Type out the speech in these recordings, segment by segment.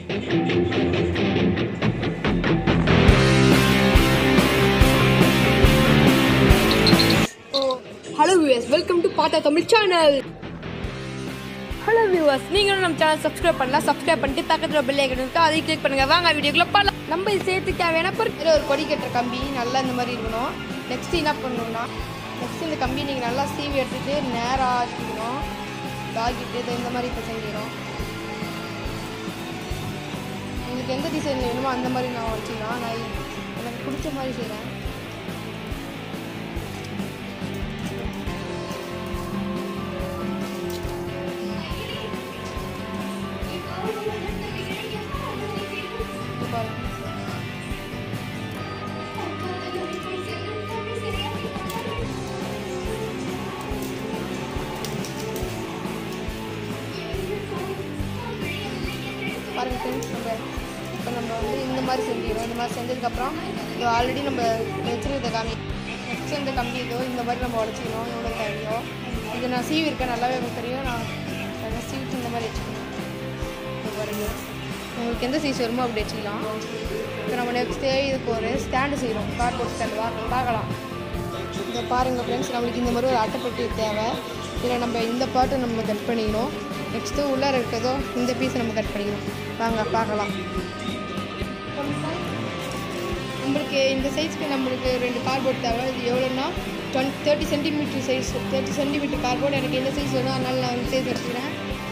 Hello viewers welcome to பாட்டா Tamil channel hello viewers நீங்களும் நம்ம சேனல் சப்ஸ்கிரைப் பண்ணலாம் சப்ஸ்கிரைப் பண்ணிட்டு பக்கத்தில் பெல் ஐக்கன் இருக்கு அதையும் கிளிக் பண்ணுங்க வாங்க வீடியோக்குள்ள போகலாம் நம்ம இது சேர்த்து தேவையான பொருட்கள் ஒரு கொடி கட்டுற கம்பி நல்லா இந்த மாதிரி இருக்கணும் நெக்ஸ்ட் என்ன பண்ணணும்னா நெக்ஸ்ட் இந்த கம்பி நீங்கள் நல்லா சீவி எடுத்துட்டு நேராக ஆக்கிக்கணும் ஆக்கிட்டு இதை இந்த மாதிரி இப்போ செஞ்சிடும் உங்களுக்கு எந்த டிசைன் வேணுமோ அந்த மாதிரி நான் வச்சுக்கலாம் நான் எனக்கு பிடிச்ச மாதிரி செய்கிறேன் இது பாருங்க பாருங்க ஃப்ரெண்ட்ஸ் நம்ம இப்போ நம்ம வந்து இந்த மாதிரி செஞ்சிடும் இந்த மாதிரி செஞ்சதுக்கப்புறம் இது ஆல்ரெடி நம்ம வச்சுருந்த காமி நெக்ஸ்ட் இந்த கம்பி இதோ இந்த மாதிரி நம்ம உடச்சிக்கணும் எவ்வளோ தேவையோ இது நான் சீவி இருக்கேன் நல்லாவே எனக்கு தெரியும் நான் நான் சீவிட்டு இந்த மாதிரி வச்சுக்கணும் இது பாருங்க உங்களுக்கு எந்த சைஸ் வருமோ அப்படி வச்சுக்கலாம் இப்போ நம்ம நெக்ஸ்ட் இதுக்கு ஒரு ஸ்டாண்டு செய்கிறோம் கார்ட்போர்ட் ஸ்டாண்டு வா பார்க்கலாம் இதை பாருங்கள் ஃப்ரெண்ட்ஸ் நம்மளுக்கு இந்த மாதிரி ஒரு அட்டைப்பட்டி தேவை இதில் நம்ம இந்த பாட்டை நம்ம கட் பண்ணிக்கணும் நெக்ஸ்ட்டு உள்ளார இருக்கிறதோ இந்த பீஸை நம்ம கட் பண்ணிக்கணும் வாங்க பார்க்கலாம் நம்மளுக்கு இந்த சைஸ்க்கு நம்மளுக்கு ரெண்டு கார்ட்போர்ட் தேவை இது எவ்வளோன்னா twenty thirty centimetre size thirty centimetre cardboard எனக்கு எந்த சைஸ் வேணும் அதனால நான் இந்த சைஸ் எடுத்துக்கிறேன்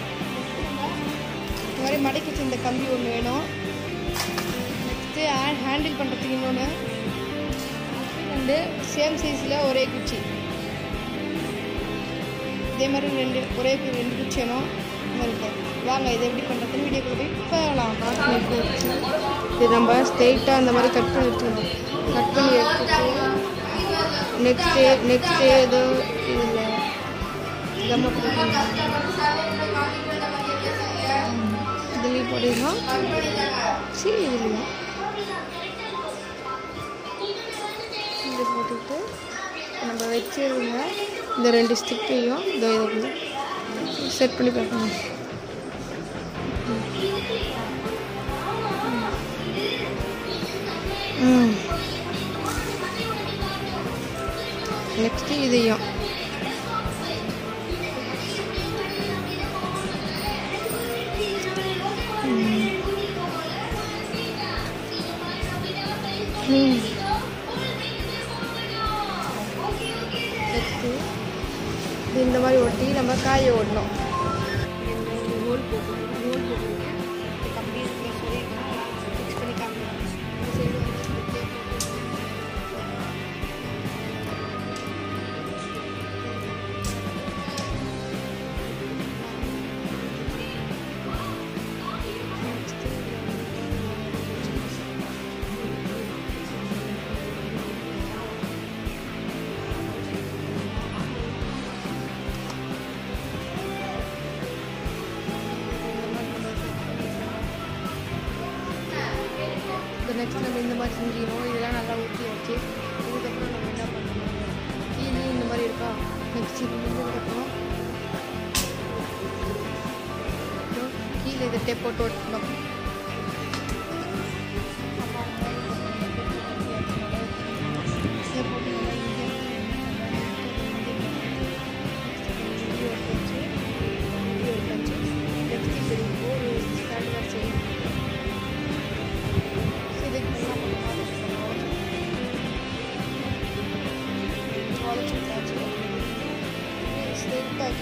இந்த மாதிரி மடக்கி வச்ச இந்த கம்பி ஒன்று வேணும் நெக்ஸ்ட்டு ஹேண்ட் ஹேண்டில் பண்ணுறதுக்கு இன்னொன்று ரெண்டு சேம் சைஸில் ஒரே குச்சி இதே மாதிரி ரெண்டு ஒரே கு- ரெண்டு குச்சி வேணும் இந்த மாதிரி இருக்கு. வாங்க இதை எப்படி பண்ணுறதுன்னு வீடியோக்குள்ள போய் போகலாம் இது நம்ம ஸ்ட்ரெயிட்டாக அந்த மாதிரி கட் பண்ணி எடுத்துக்கணும் கட் பண்ணி எடுத்துட்டு நெக்ஸ்ட்டு நெக்ஸ்ட்டு ஏதோ இதில் கம்ம இதுலேயும் போட்டுக்கலாம் சரி இதுலேயும் இது போட்டுட்டு நம்ம வச்சிருங்க இந்த ரெண்டு ஸ்டிக்கையும் இதோ இதுக்குள்ள செட் பண்ணி பார்க்கணும் ம் நெக்ஸ்ட்டு இதையும் ம் எடுத்து இது இந்த மாதிரி ஒட்டி நம்ம காய ஓடணும் ஹோல் போட்டு ஹோல் போட்டு கம்பி இருக்குல்ல, சொல்லியிருக்கேன். fix பண்ணி காமிக்கிறேன். இந்த side வந்து இந்த tape போட்டு next இதுல வந்து இப்போ நெக்ஸ்ட் நம்ம இந்த மாதிரி செஞ்சிடணும் இதெல்லாம் நல்லா ஊற்றி வச்சு இதுக்கப்புறம் நம்ம என்ன பண்ணணும் கீழே இந்த மாதிரி இருக்கா நெக்ஸ்ட் இது முடிஞ்சதுக்கப்புறம் இதோ கீழே இதை டேப் போட்டு ஒட்டணும் டேப் போட்டு நல்லா இங்கே இங்கே ஒட்டி வச்சு இங்கே ஒட்டி வச்சு நெக்ஸ்ட் இப்போ இதுக்கு ஒரு ஸ்டாண்ட் மாதிரி செய்யணும் இதுக்கு என்ன பண்ணணும் வளைச்சு விட்டாச்சு ஸ்ட்ரெயிட்டாக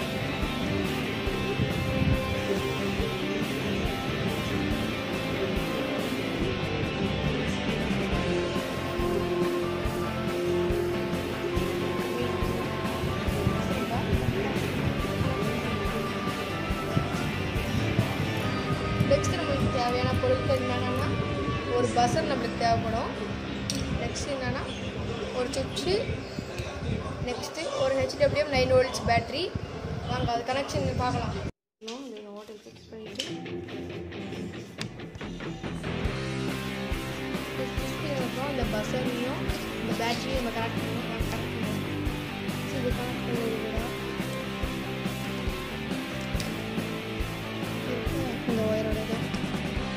நெக்ஸ்ட் நம்மளுக்கு தேவையான பொருட்கள் என்னென்னா ஒரு பசர் நம்மளுக்கு தேவைப்படும் நெக்ஸ்ட் என்னென்னா ஒரு சுவிட்சு நெக்ஸ்ட்டு ஒரு ஹெச்டபிள்யூஎம் நைன் வோல்ட்ஸ் பேட்டரி வாங்க அது கனெக்ஷன் பார்க்கலாம் இந்த ஹோட்டல் ஃபிக்ஸ் பண்ணிட்டு ஃபிக்ஸ் பண்ணதுக்கப்புறம் இந்த பசரையும் இந்த பேட்டரியும் நம்ம கனெக்ட் பண்ணணும் கனெக்ட் பண்ணணும் So, இது கனெக்ட் பண்ணிருக்கிறோம் இந்த ஒயரோட இது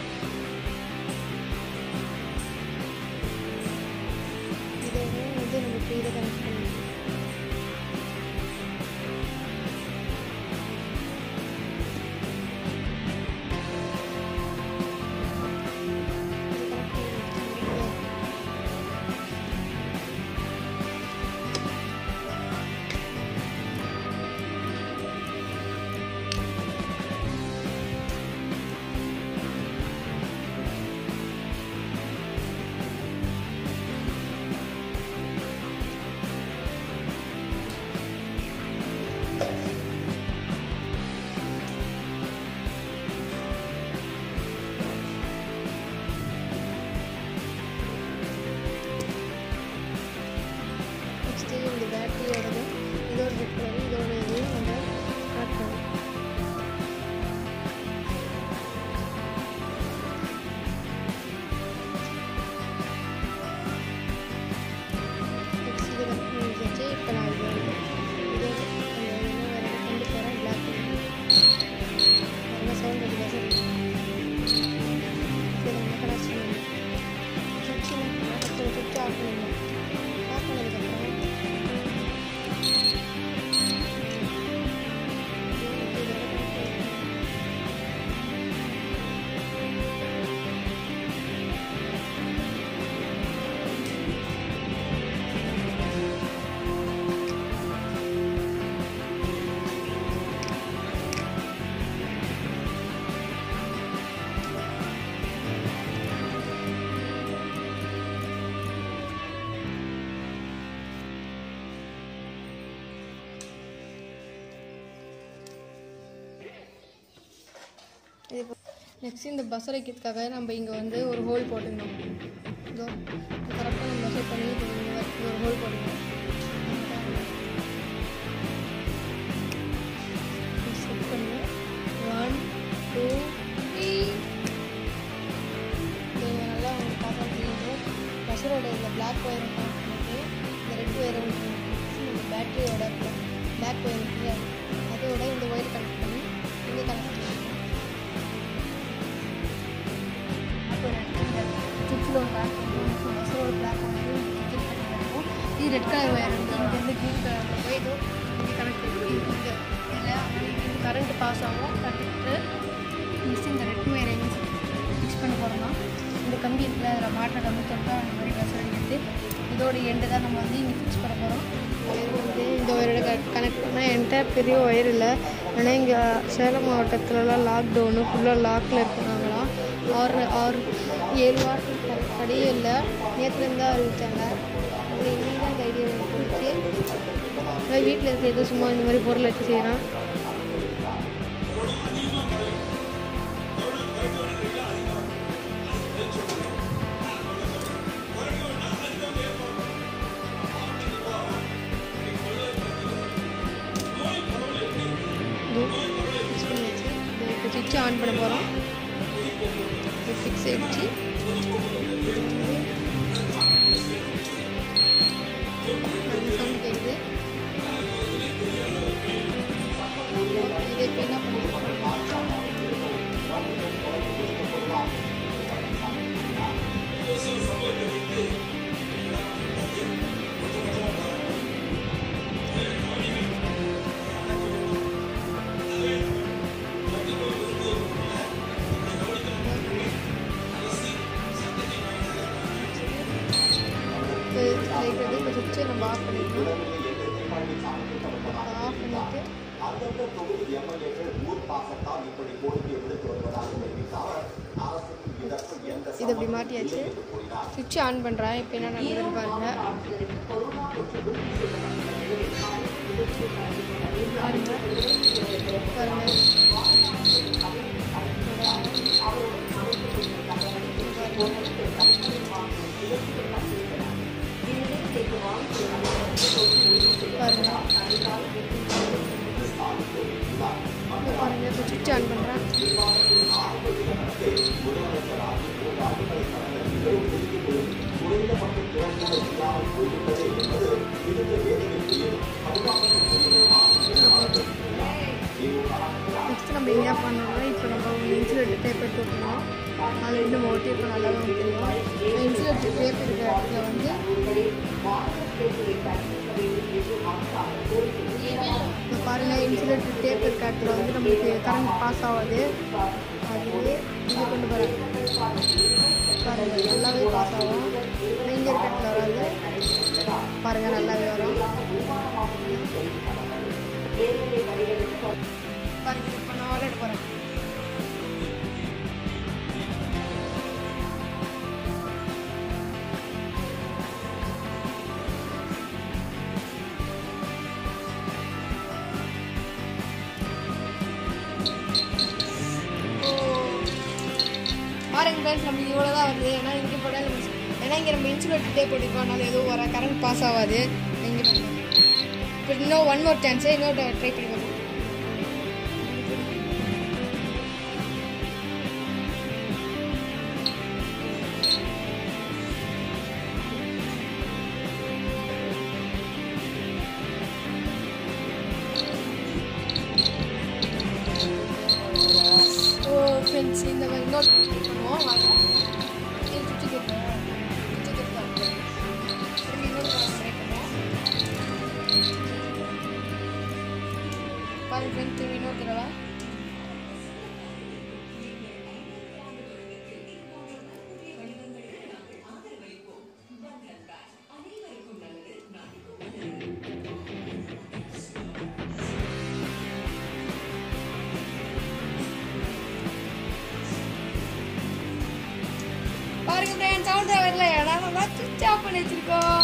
நெக்ஸ்ட் இந்த பஸ் வைக்கிறதுக்காக நம்ம இங்கே வந்து ஒரு ஹோல் போட்டுக்கணும் இதோ கரெக்டாக நம்ம மெஷர் பண்ணி இது இந்த மாதிரி இது ஒரு ஹோல் போட்டுக்கணும் செட் பண்ணி ஒன் டூ த்ரீ இது நல்லா உங்களுக்கு பார்த்தா தெரியும் பஸ்ஸரோட இந்த பிளாக் ஒயரை கனெக்ட் பண்ணிட்டு இந்த ரெட் ஒயரை இந்த பேட்டரியோட பிளாக் ஒயர் இருக்குல்ல அதோட இந்த ஒயர் கனெக்ட் பண்ணி இங்கே கனெக்ட் பண்ணி சுற்றில் ஒரு பிளாக் பஸ்ஸரோட பிளாக் வந்து இருக்கும் இது ரெட் கலர் ஒயர் வந்து இங்கே வந்து க்ரீன் கலரில் போய் இதோ இங்கே கனெக்ட் பண்ணி இங்கே இதில் கரண்ட் பாஸ் ஆகும் கரெக்டு நெக்ஸ்ட் இந்த ரெட் ஒயரை ஃபிக்ஸ் பண்ண போகிறோம்னா இந்த கம்பி இருக்குல்ல அதில் மாட்டை கம்பி தொட்டா அந்த மாதிரி பஸ் அடிக்கிறது இதோட எண்டு தான் நம்ம வந்து இங்கே ஃபிக்ஸ் பண்ண போகிறோம் ஒயர் வந்து இந்த ஒயரோட கனெக்ட் பண்ணால் என்கிட்ட பெரிய ஒயர் இல்லை ஆனால் இங்கே சேலம் மாவட்டத்துலலாம் லாக்டவுனு ஃபுல்லாக லாக்கில் இருக்கிறாங்களாம் ஆறு ஆறு ஏழு வாரத்துக்கு படியே இல்லை நேற்றுலேருந்து தான் அறிவிச்சாங்க அப்புறம் இன்னைக்கு தான் இந்த ஐடியா எனக்கு போச்சு அதான் வீட்டில் இருக்க ஏதோ சும்மா இந்த மாதிரி பொருள் வச்சு செய்கிறான் ஃபிக்ஸ் பண்ணியாச்சு இப்போ சுவிட்ச் ஆன் பண்ண போகிறோம் இப்போ ஃபிக்ஸ் ஆயிடுச்சு சவுண்ட் கேட்குது இதை இப்போ என்ன பண்ணுறோம் லைட் வந்து இப்போ சுவிட்சை நம்ம ஆஃப் பண்ணிடணும் ஆஃப் பண்ணிவிட்டு அந்தந்த தொகுதி எம்எல்ஏக்கள் ஊர் பாசத்தால் இப்படி கோரிக்கை விடுத்து வருவதாக தெரிவித்தார் அரசுக்கு இதற்கு எந்த இதை இப்படி மாட்டியாச்சு சுவிட்ச் ஆன் பண்ணுறேன் இப்போ என்ன நடக்குதுன்னு பாருங்க பாருங்க பாருங்க பாருங்க இப்போ பாருங்க இப்போ சுவிட்ச் ஆன் பண்ணுறேன் நெக்ஸ்ட் நம்ம என்ன பண்ணோம்னா இப்போ நம்ம இன்சுலேட்டர் டேப் எடுத்து விட்டுருவோம் அதில் இன்னும் ஓட்டி இப்போ நல்லா தெரியும் இன்சுலேட்டர் டேப் இருக்கிற இடத்துல வந்து இப்போ பாருங்கள் இன்சுலேட்டர் டேப் இருக்கிற இடத்துல வந்து நம்மளுக்கு கரண்ட் பாஸ் ஆகாது அதுவே இது கொண்டு போகிறேன் பாருங்கள் நல்லாவே பாஸ் ஆகும் ஆனால் இங்கே இருக்க இடத்துல வராது பாருங்கள் நல்லாவே வரும் பாருங்க இப்போ நான் விளையாட போகிறேன் பாருங்க ஃப்ரெண்ட்ஸ் நம்மளுக்கு இவ்வளோ தான் வருது ஏன்னா இங்கே போட்டால் நம்ம ஏன்னா இங்கே நம்ம இன்சுலேட்டர் டேப் போட்டிருக்கோம் அதனால எதுவும் வர கரண்ட் பாஸ் ஆகாது இங்கே இப்போ இன்னும் ஒன் மோர் சான்ஸு இன்னொரு ட்ரை பண்ணி பார்ப்போம் ஓ ஃப்ரெண்ட்ஸ் இந்த மாதிரி இன்னொரு பண்ணுவோம் வாங்க ஏன் சுற்றி கேட்குறேன் சுற்றி கேட்குறேன் திரும்பி இன்னொரு ட்ரை பண்ணுவோம் பாருங்க ஃப்ரெண்ட்ஸ் திரும்பி இன்னொரு தடவை பாருங்க ஃப்ரெண்ட்ஸ் சவுண்ட் வரல ஏன்னா நம்ம சுவிட்ச் ஆஃப் பண்ணி வச்சிருக்கோம்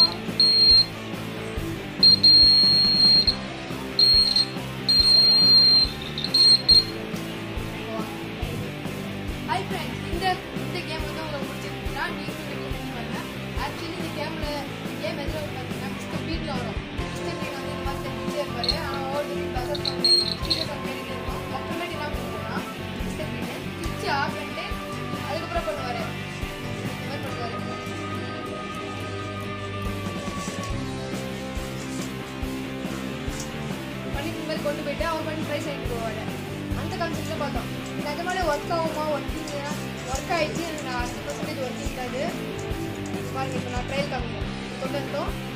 போயிட்டு அவர் பண்ணி ப்ரைஸ் வாங்கிட்டு போவார் அந்த கான்செப்டில் பார்த்தோம் நிஜமாலே ஒர்க் ஆகுமா ஒர்க்கிங் ஒர்க் ஆயிடுச்சு எனக்கு நான் அஞ்சு பர்சன்டேஜ் ஒர்க்கிங் அது பாருங்க இப்போ நான் ட்ரையல் காமிக்கிறேன் கொண்டு வந்துட்டோம்